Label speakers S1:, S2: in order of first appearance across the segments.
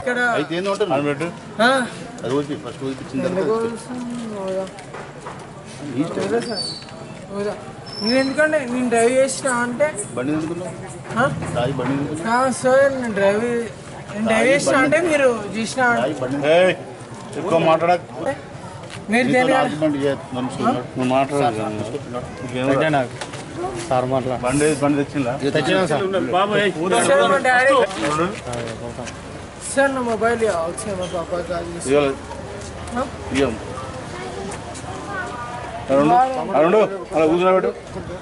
S1: ఇక్కడ
S2: అయితే ఏందో ఉంటుంది
S3: అని పెట్టు
S1: ఆ,
S2: అది ఊపి ఫస్ట్ ఊపించిన
S1: ఎందుకు
S2: తర్వాత
S1: వస్తుంది? ఓదా.
S2: ఈ స్టైల్
S1: ఓదా సార్. ఓదా. నేను ఎందుకంటే నేను డ్రైవ్ చేసిన అంటే
S2: బండి ఎందుకున్నావు
S1: ఆ?
S2: తాయి బండి ఎందుకున్నావు
S1: ఆ, సార్ నేను డ్రైవ్ నేను డ్రైవ్ చేసిన అంటే మీరు చూసిన
S2: తాయి బండి
S3: ఏయ్ ఎక్కువ మాట్లాడక
S1: మీరు
S2: నీతో
S1: తెలియదు
S2: ఆర్గ్యుమెంట్ చేయొద్దు. నన్ను చూడు.
S3: నువ్వు మాట్లాడదు
S2: ఇంకేం రా.
S4: సార్ మాట్లా
S3: బండి బండి తెచ్చిందా
S4: తెచ్చినా సార్
S1: సార్ మా డాడీ సార్ నా మొబైల్ ఒకసారి మా పాప కాల్ చేసి
S2: ఇవాళ
S1: ఆ?
S2: ఇయ్యం.
S3: అరుణ్ అరుణ్ అలా కూర్చున్నా పెట్టు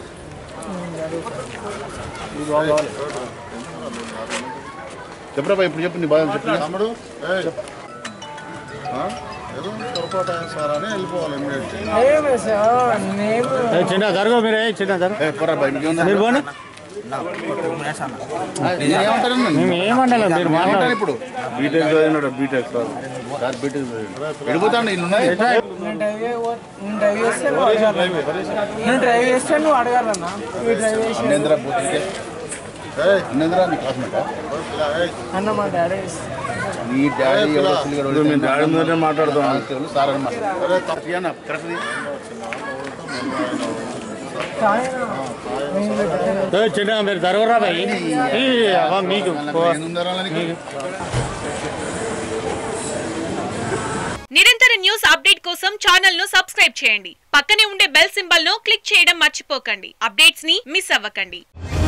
S2: చెప్పురా బాయ్, ఇప్పుడు చెప్పు నీ బాధ చెప్పు
S5: తమ్ముడు ఏయ్. ఆ? ఏదో పొరపాటు అయింది సార్ అని వెళ్ళిపోవాలి ఇమ్మీడియట్
S1: ఏమే సార్ నేను
S4: చిన్న జరుగు మీరు చిన్న జరుగు
S2: ఏ, పోరా బాయ్, నీకేమన్నా?
S4: మీరు పోనీ
S2: నేను ఏమంటాను నన్ను?
S4: మేము ఏమంటాం మీరు
S2: ఏమంటాను
S4: మాట్లాడండి
S2: ఇప్పుడు
S3: బీటెక్ చదివినాడు బీటెక్ సార్
S2: సార్ బిడ్డ వెళ్ళిపోతాను నేను ఉన్నది
S1: నేను డ్రైవ్ చేయబో- నేను డ్రైవ్ చేస్తే నువ్వు అడగాలి నేను డ్రైవ్ చేస్తే నువ్వు అడగాలన్నా నువ్వు డ్రైవ్ చేసి
S2: అన్నేంద్రా పోతే అన్నేంద్రా నీ క్లాస్మేట్
S1: అన్న మా డాడీ
S2: నీ డాడీ ఎవరో పిల్లగాడు
S3: ఇప్పుడు మీ డాడీ ముందరే మాట్లాడుతాం
S2: నాకు తెలుసు, సార్ అని మాట్లాడు కరెక్ట్
S4: చిన్న మీరు జరగరా భయ్ ఈ, అవ్వ మీకు
S6: నిరంతర న్యూస్ అప్డేట్ కోసం ఛానల్ ను సబ్స్క్రైబ్ చేయండి పక్కనే ఉండే బెల్ సింబల్ ను క్లిక్ చేయడం మర్చిపోకండి అప్డేట్స్ ని మిస్ అవ్వకండి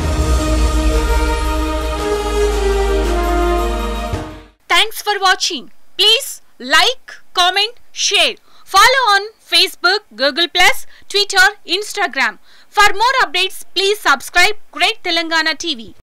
S6: thanks for watching please like comment share follow on Facebook Google plus Twitter Instagram for more updates please subscribe great Telangana TV